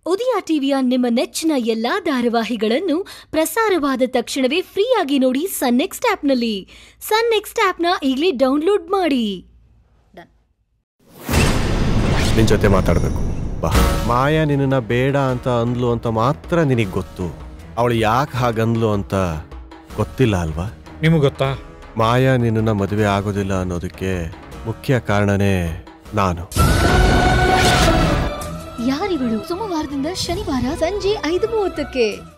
ಉದಯ ಟಿವಿಯ ನಿಮ್ಮ ನೆಚ್ಚಿನ ಎಲ್ಲಾ ಧಾರಾವಾಹಿಗಳನ್ನು ಪ್ರಸಾರವಾದ ತಕ್ಷಣವೇ ಫ್ರೀಯಾಗಿ ನೋಡಿ ಸನ್ ನೆಕ್ಸ್ಟ್ ಆಪ್ನಲ್ಲಿ ಸನ್ ನೆಕ್ಸ್ಟ್ ಆಪ್ನ ಈಗಲೇ ಡೌನ್ಲೋಡ್ ಮಾಡಿ ನಿನ್ ಜೊತೆ ಮಾತಾಡಬೇಕು ಬಾ ಮಾಯಾ ನಿನ್ನ ಬೇಡ ಅಂತ ಅಂದ್ಲು ಅಂತ ಮಾತ್ರ ನಿನಗೆ ಗೊತ್ತು ಅವಳು ಯಾಕೆ ಹಾಗಂದ್ಲು ಅಂತ ಗೊತ್ತಿಲ್ಲ ಅಲ್ವಾ ನಿಮಗೆ ಗೊತ್ತಾ ಮಾಯಾ ನಿನ್ನ ಮದುವೆ ಆಗೋದಿಲ್ಲ ಅನ್ನೋದಕ್ಕೆ ಮುಖ್ಯ ಕಾರಣನೇ ನಾನು ಯಾರಿವಳು ಸೋಮವಾರದಿಂದ ಶನಿವಾರ ಸಂಜೆ ಐದು ಮೂವತ್ತಕ್ಕೆ